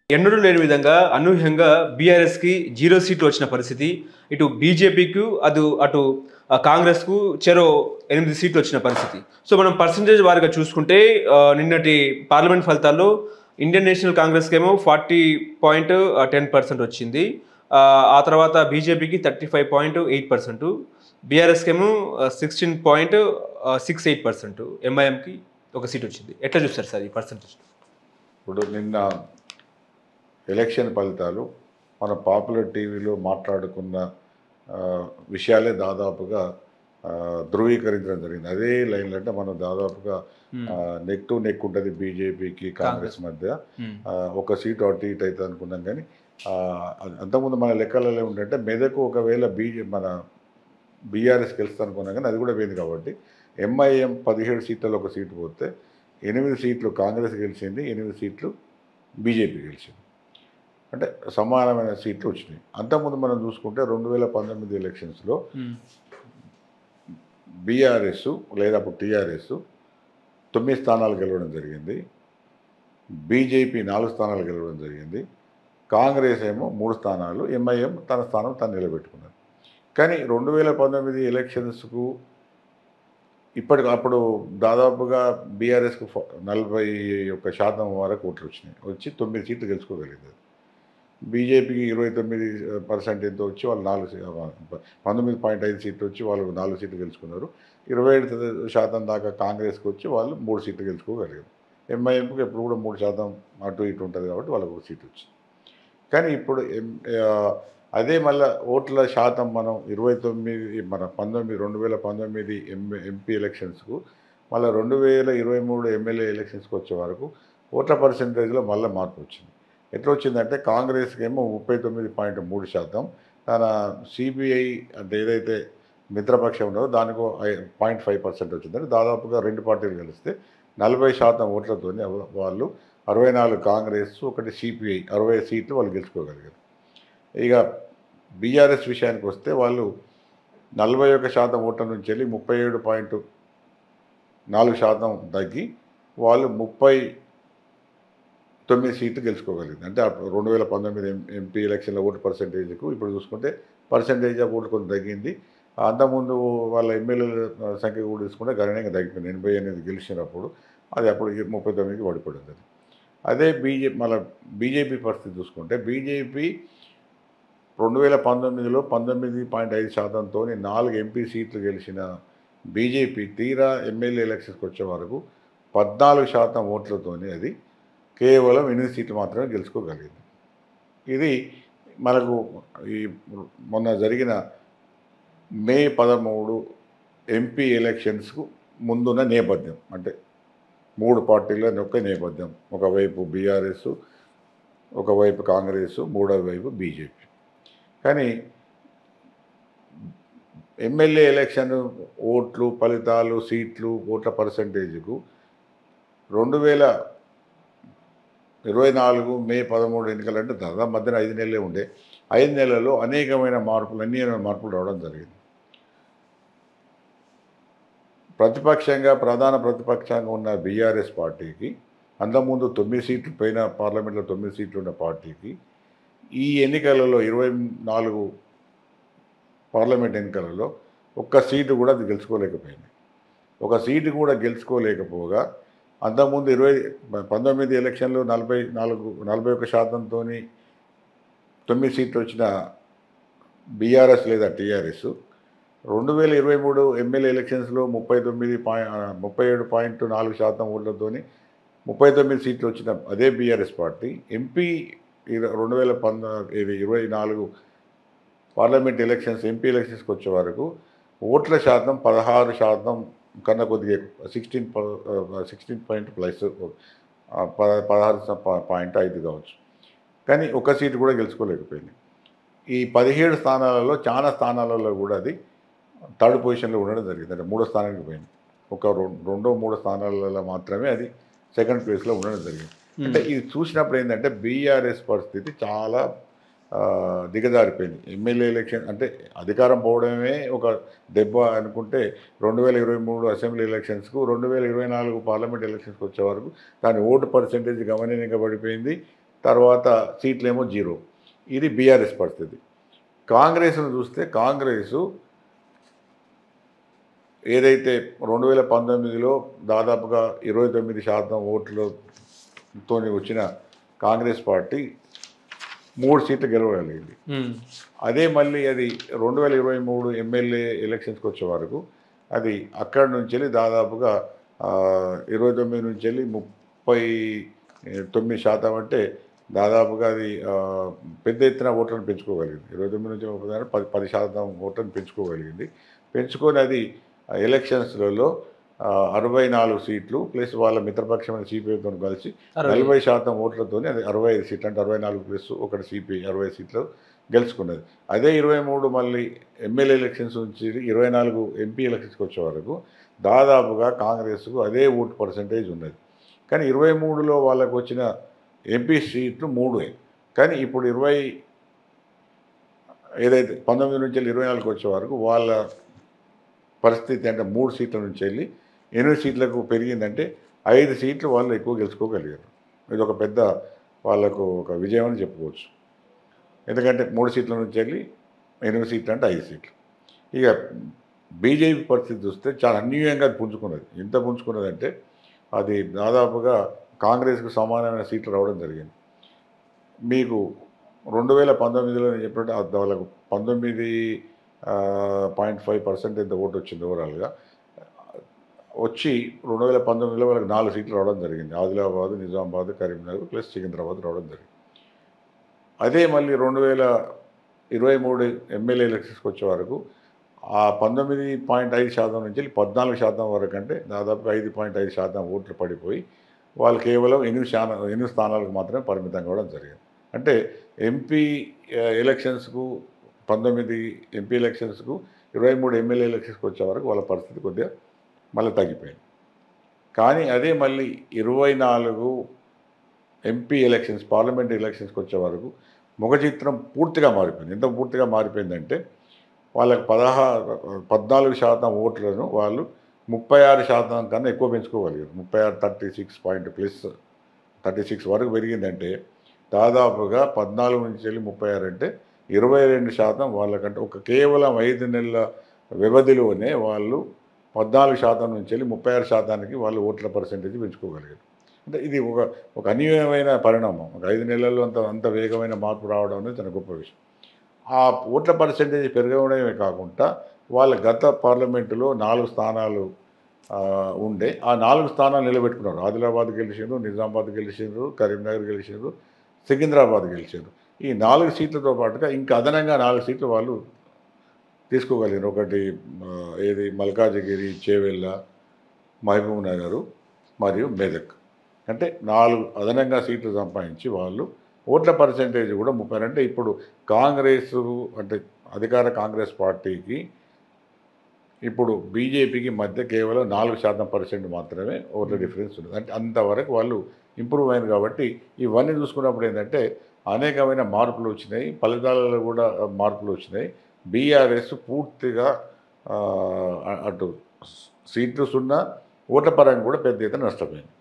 ఎన్నడూ లేని విధంగా అనూహ్యంగా బీఆర్ఎస్కి జీరో సీట్లు వచ్చిన పరిస్థితి ఇటు బీజేపీకి అటు అటు ఆ, కాంగ్రెస్కు చెరో ఎనిమిది సీట్లు వచ్చిన పరిస్థితి సో మనం పర్సంటేజ్ వారిగా చూసుకుంటే ఆ, నిన్నటి పార్లమెంట్ ఫలితాల్లో ఇండియన్ నేషనల్ కాంగ్రెస్కి ఏమో ఫార్టీ పాయింట్ టెన్ పర్సెంట్ వచ్చింది ఆ, ఆ తర్వాత బీజేపీకి thirty five point eight percent బీఆర్ఎస్కి ఏమో sixteen point six eight percent ఎంఐఎంకి ఒక సీట్ వచ్చింది ఎట్లా చూస్తారు సార్ ఈ పర్సెంటేజ్ ఇప్పుడు నిన్న ఎలక్షన్ ఫలితాలు మన పాపులర్ టీవీలో మాట్లాడుకున్న ఆ, విషయాలే దాదాపుగా ఆ, ధృవీకరించడం జరిగింది అదే లైన్లో అంటే మనం దాదాపుగా నెక్ టు నెక్ ఉంటుంది బీజేపీకి కాంగ్రెస్ మధ్య ఆ, ఒక సీటు అటు ఇటు అవుతుంది అనుకున్నాం కానీ ఆ, అది అంతకుముందు మన లెక్కలలో ఏంటంటే మెదకు ఒకవేళ బీజే మన బీఆర్ఎస్ గెలుస్తా అనుకున్నాం కానీ అది కూడా పోయింది కాబట్టి ఎంఐఎం పదిహేడు సీట్లలో ఒక సీటు పోతే ఎనిమిది సీట్లు కాంగ్రెస్ గెలిచింది ఎనిమిది సీట్లు బీజేపీ గెలిచింది అంటే సమానమైన సీట్లు వచ్చినాయి అంతకుముందు మనం చూసుకుంటే రెండు వేల పంతొమ్మిది ఎలక్షన్స్లో బీఆర్ఎస్ లేదా అప్పుడు టీఆర్ఎస్ తొమ్మిది స్థానాలు గెలవడం జరిగింది బీజేపీ నాలుగు స్థానాలు గెలవడం జరిగింది కాంగ్రెస్ ఏమో మూడు స్థానాలు ఎంఐఎం తన స్థానం తను నిలబెట్టుకున్నది కానీ రెండు వేల పంతొమ్మిది ఎలక్షన్స్కు ఇప్పటికి అప్పుడు దాదాపుగా బీఆర్ఎస్కు నలభై ఒక్క శాతం వరకు ఓట్లు వచ్చినాయి వచ్చి తొమ్మిది సీట్లు గెలుచుకోగలిగింది బీజేపీకి ఇరవై తొమ్మిది పర్సెంట్ ఎంతో వచ్చి వాళ్ళు నాలుగు సీ- పంతొమ్మిది పాయింట్ ఐదు సీట్లు వచ్చి వాళ్ళు నాలుగు సీట్లు గెలుచుకున్నారు ఇరవై ఏడు శాతం దాకా కాంగ్రెస్కి వచ్చి వాళ్ళు మూడు సీట్లు గెలుచుకోగలిగారు ఎంఐఎంకి ఎప్పుడు కూడా మూడు శాతం అటు ఇటు ఉంటుంది కాబట్టి వాళ్ళకు ఒక సీట్ వచ్చింది కానీ ఇప్పుడు ఎం- ఆ, అదే మళ్ళీ ఓట్ల శాతం మనం ఇరవై తొమ్మిది మన పంతొమ్మిది రెండు వేల పంతొమ్మిది ఎం ఎంపీ ఎలక్షన్స్కు మళ్ళీ రెండు వేల ఇరవై మూడు ఎమ్మెల్యే ఎలక్షన్స్కి వచ్చే వరకు ఓట్ల పర్సెంటేజ్లో మళ్ళీ మార్పు వచ్చింది ఎట్లా వచ్చిందంటే కాంగ్రెస్కి ఏమో ముప్పై తొమ్మిది పాయింట్ మూడు శాతం తన సిబిఐ అంటే ఏదైతే మిత్రపక్షం ఉన్నదో దానికో పాయింట్ ఫైవ్ పర్సెంట్ వచ్చిందంటే దాదాపుగా రెండు పార్టీలు కలిస్తే నలభై శాతం ఓట్లతో వాళ్ళు అరవై నాలుగు కాంగ్రెస్ ఒకటి సిపిఐ అరవై సీట్లు వాళ్ళు గెలుచుకోగలిగారు ఇక బీఆర్ఎస్ విషయానికి వస్తే వాళ్ళు నలభై ఒక్క శాతం ఓట్ల నుంచి వెళ్ళి ముప్పై ఏడు పాయింట్ నాలుగు శాతం తగ్గి వాళ్ళు ముప్పై తొమ్మిది సీట్లు గెలుచుకోగలిగింది అంటే అప్పుడు రెండు వేల పంతొమ్మిది ఎం ఎంపీ ఎలక్షన్ల ఓటు పర్సంటేజ్కు ఇప్పుడు చూసుకుంటే పర్సంటేజ్ ఆఫ్ ఓటు కొంత తగ్గింది అంతకుముందు వాళ్ళ ఎమ్మెల్యేల సంఖ్య కూడా తీసుకుంటే గణనీయంగా తగ్గిపోయింది ఎనభై ఎనిమిది గెలిచినప్పుడు అది అప్పుడు ఈ ముప్పై తొమ్మిదికి పడిపోయింది అది అదే బీజేపీ మళ్ళీ బీజేపీ పరిస్థితి చూసుకుంటే బీజేపీ రెండు వేల పంతొమ్మిదిలో పంతొమ్మిది పాయింట్ ఐదు శాతంతో నాలుగు ఎంపీ సీట్లు గెలిచిన బీజేపీ తీరా ఎమ్మెల్యే ఎలక్షన్స్కి వచ్చే వరకు పద్నాలుగు శాతం ఓట్లతోని అది కేవలం ఎనిమిది సీట్లు మాత్రమే గెలుచుకోగలిగింది ఇది మనకు ఈ మొన్న జరిగిన మే పదమూడు ఎంపీ ఎలక్షన్స్కు ముందున్న నేపథ్యం అంటే మూడు పార్టీల ఒక్క నేపథ్యం ఒకవైపు బీఆర్ఎస్ ఒకవైపు కాంగ్రెస్ మూడవ వైపు బీజేపీ కానీ ఎమ్మెల్యే ఎలక్షన్ ఓట్లు ఫలితాలు సీట్లు ఓట్ల పర్సంటేజ్కు రెండు వేల ఇరవై నాలుగు మే పదమూడు ఎన్నికలు అంటే దాదాపు మధ్యన ఐదు నెలలే ఉండే ఐదు నెలల్లో అనేకమైన మార్పులు అన్ని మార్పులు రావడం జరిగింది ప్రతిపక్షంగా ప్రధాన ప్రతిపక్షంగా ఉన్న బీఆర్ఎస్ పార్టీకి అంతకుముందు తొమ్మిది సీట్లు పైన పార్లమెంట్లో తొమ్మిది సీట్లు ఉన్న పార్టీకి ఈ ఎన్నికలలో ఇరవై నాలుగు పార్లమెంట్ ఎన్నికలలో ఒక్క సీటు కూడా అది గెలుచుకోలేకపోయింది ఒక సీటు కూడా గెలుచుకోలేకపోగా అంతకుముందు ఇరవై పంతొమ్మిది ఎలక్షన్లు నలభై నాలుగు నలభై ఒక్క శాతంతో తొమ్మిది సీట్లు వచ్చిన బీఆర్ఎస్ లేదా టీఆర్ఎస్ రెండు వేల ఇరవై మూడు ఎమ్మెల్యే ఎలక్షన్స్లో ముప్పై తొమ్మిది పాయి ముప్పై ఏడు పాయింట్ నాలుగు శాతం ఓట్లతోని ముప్పై తొమ్మిది సీట్లు వచ్చిన అదే బీఆర్ఎస్ పార్టీ ఎంపీ ఇర- రెండు వేల పంద ఇది ఇరవై నాలుగు పార్లమెంట్ ఎలక్షన్స్ ఎంపీ ఎలక్షన్స్కి వచ్చే వరకు ఓట్ల శాతం పదహారు శాతం కన్నా కొద్దిగా సిక్స్టీన్ సిక్స్టీన్ పాయింట్ ప్లస్ పదహారు స- పా- పాయింట్ ఐదు కావచ్చు కానీ ఒక సీటు కూడా గెలుచుకోలేకపోయింది ఈ పదిహేడు స్థానాలలో చాలా స్థానాలలో కూడా అది థర్డ్ పొజిషన్లో ఉండడం జరిగింది అంటే మూడో స్థానానికి పోయింది ఒక రెం- రెండో మూడో స్థానాలలో మాత్రమే అది సెకండ్ ప్లేస్లో ఉండడం జరిగింది అంటే ఇది చూసినప్పుడు ఏంటంటే బీఆర్ఎస్ పరిస్థితి చాలా ఆ, దిగజారిపోయింది ఎమ్మెల్యే ఎలక్షన్ అంటే అధికారం పోవడమే ఒక దెబ్బ అనుకుంటే రెండు వేల ఇరవై మూడు అసెంబ్లీ ఎలక్షన్స్కు రెండు వేల ఇరవై నాలుగు పార్లమెంట్ ఎలక్షన్స్కి వచ్చే వరకు దాని ఓటు పర్సంటేజ్ గమనీయంగా పడిపోయింది తర్వాత సీట్లేమో జీరో ఇది బీఆర్ఎస్ పరిస్థితి కాంగ్రెస్ను చూస్తే కాంగ్రెసు ఏదైతే రెండు వేల పంతొమ్మిదిలో దాదాపుగా ఇరవై తొమ్మిది శాతం ఓట్లతో వచ్చిన కాంగ్రెస్ పార్టీ మూడు సీట్లు గెలవగలిగింది ఉమ్, అదే మళ్ళీ అది రెండు వేల ఇరవై మూడు ఎమ్మెల్యే ఎలక్షన్స్కి వచ్చే వరకు అది అక్కడి నుంచి వెళ్ళి దాదాపుగా ఆ, ఇరవై తొమ్మిది నుంచి వెళ్ళి ముప్పై తొమ్మిది శాతం అంటే దాదాపుగా అది ఆ, పెద్ద ఎత్తున ఓట్లను పెంచుకోగలిగింది ఇరవై తొమ్మిది నుంచి ముప్పై దాకా పది పది శాతం ఓట్లను పెంచుకోగలిగింది పెంచుకొని అది ఆ, ఎలక్షన్స్లలో ఆ, అరవై నాలుగు సీట్లు ప్లస్ వాళ్ళ మిత్రపక్షమైన సిపిఐతో కలిసి అరవై. నలభై శాతం ఓట్లతోనే అది అరవై ఐదు సీట్లు అంటే అరవై నాలుగు ప్లస్ ఒకటి సిపిఐ అరవై సీట్లు గెలుచుకున్నది అదే ఇరవై మూడు మళ్ళీ ఎమ్మెల్యే ఎలక్షన్స్ నుంచి ఇరవై నాలుగు ఎంపీ ఎలక్షన్స్కి వచ్చే వరకు దాదాపుగా కాంగ్రెస్కు అదే ఓటు పర్సంటేజ్ ఉన్నది కానీ ఇరవై మూడులో వాళ్ళకు వచ్చిన ఎంపీ సీట్లు మూడు కానీ ఇప్పుడు ఇరవై ఏదైతే పంతొమ్మిది నుంచి వెళ్ళి ఇరవై నాలుగుకి వచ్చే వరకు వాళ్ళ పరిస్థితి అంటే మూడు సీట్ల నుంచి వెళ్ళి ఎనిమిది సీట్లకు పెరిగిందంటే ఐదు సీట్లు వాళ్ళు ఎక్కువ గెలుచుకోగలిగారు ఇది ఒక పెద్ద వాళ్ళకు ఒక విజయం అని చెప్పుకోవచ్చు ఎందుకంటే మూడు సీట్ల నుంచి వెళ్ళి ఎనిమిది సీట్లు అంటే ఐదు సీట్లు ఇక బీజేపీ పరిస్థితి చూస్తే చాలా అన్యూయంగా అది పుంజుకున్నది ఎంత పుంజుకున్నదంటే అది దాదాపుగా కాంగ్రెస్కు సమానమైన సీట్లు రావడం జరిగింది మీకు రెండు వేల పంతొమ్మిదిలో నేను చెప్పినట్టు అది వాళ్ళకు పంతొమ్మిది పాయింట్ ఫైవ్ పర్సెంట్ ఎంత ఓటు వచ్చింది ఓవరాల్గా వచ్చి రెండు వేల పంతొమ్మిదిలో వాళ్ళకి నాలుగు సీట్లు రావడం జరిగింది ఆదిలాబాద్ నిజామాబాద్ కరీంనగర్ ప్లస్ సికింద్రాబాద్ రావడం జరిగింది అదే మళ్ళీ రెండు వేల ఇరవై మూడు ఎమ్మెల్యే ఎలక్షన్స్కి వచ్చే వరకు ఆ పంతొమ్మిది పాయింట్ ఐదు శాతం నుంచి వెళ్ళి పద్నాలుగు శాతం వరకు అంటే దాదాపు ఐదు పాయింట్ ఐదు శాతం ఓట్లు పడిపోయి వాళ్ళు కేవలం ఎనిమిది శాతం ఎనిమిది స్థానాలకు మాత్రమే పరిమితం కావడం జరిగింది అంటే ఎంపీ ఆ, ఎలక్షన్స్కు పంతొమ్మిది ఎంపీ ఎలక్షన్స్కు ఇరవై మూడు ఎమ్మెల్యే ఎలక్షన్స్కి వచ్చే వరకు వాళ్ళ పరిస్థితి కొద్దిగా మళ్ళీ తగ్గిపోయింది కానీ అదే మళ్ళీ ఇరవై నాలుగు ఎంపీ ఎలక్షన్స్ పార్లమెంట్ ఎలక్షన్స్కి వచ్చే వరకు ముఖ చిత్రం పూర్తిగా మారిపోయింది ఎంత పూర్తిగా మారిపోయిందంటే వాళ్ళకి పదహారు పద్నాలుగు శాతం ఓట్లను వాళ్ళు ముప్పై ఆరు శాతం కన్నా ఎక్కువ పెంచుకోగలిగారు ముప్పై ఆరు thirty six point plus thirty six వరకు పెరిగిందంటే దాదాపుగా పద్నాలుగు నుంచి వెళ్ళి ముప్పై ఆరు అంటే ఇరవై రెండు శాతం వాళ్ళకంటే ఒక కేవలం ఐదు నెలల వ్యవధిలోనే వాళ్ళు పద్నాలుగు శాతం నుంచి వెళ్ళి ముప్పై ఆరు శాతానికి వాళ్ళు ఓట్ల పర్సెంటేజ్ పెంచుకోగలిగారు అంటే ఇది ఒక ఒక అన్యూయమైన పరిణామం ఒక ఐదు నెలల్లో అంత అంత వేగమైన మార్పు రావడం అనేది చాలా గొప్ప విషయం ఆ ఓట్ల పర్సెంటేజ్ పెరగడమే కాకుండా వాళ్ళ గత పార్లమెంటులో నాలుగు స్థానాలు ఆ, ఉండే ఆ నాలుగు స్థానాలు నిలబెట్టుకున్నారు ఆదిలాబాద్ గెలిచారు నిజామాబాద్ గెలిచారు కరీంనగర్ గెలిచారు సికింద్రాబాద్ గెలిచారు ఈ నాలుగు సీట్లతో పాటుగా ఇంకా అదనంగా నాలుగు సీట్లు వాళ్ళు తీసుకోగలిగారు ఒకటి ఆ, ఏది మల్కాజగిరి చేవెళ్ళ మహబూబ్ నగరు మరియు మెదక్ అంటే నాలుగు అదనంగా సీట్లు సంపాదించి వాళ్ళు ఓట్ల పర్సెంటేజ్ కూడా ముప్పై అంటే ఇప్పుడు కాంగ్రెస్ అంటే అధికార కాంగ్రెస్ పార్టీకి ఇప్పుడు బీజేపీకి మధ్య కేవలం నాలుగు శాతం పర్సెంట్ మాత్రమే ఓట్ల డిఫరెన్స్ ఉంది అంటే అంతవరకు వాళ్ళు ఇంప్రూవ్ అయింది కాబట్టి ఇవన్నీ చూసుకున్నప్పుడు ఏంటంటే అనేకమైన మార్పులు వచ్చినాయి ఫలితాలలో కూడా మార్పులు వచ్చినాయి బీఆర్ఎస్ పూర్తిగా ఆ, అటు సీట్లు సున్నా ఓట్ల పరంగా కూడా పెద్ద ఎత్తున నష్టపోయింది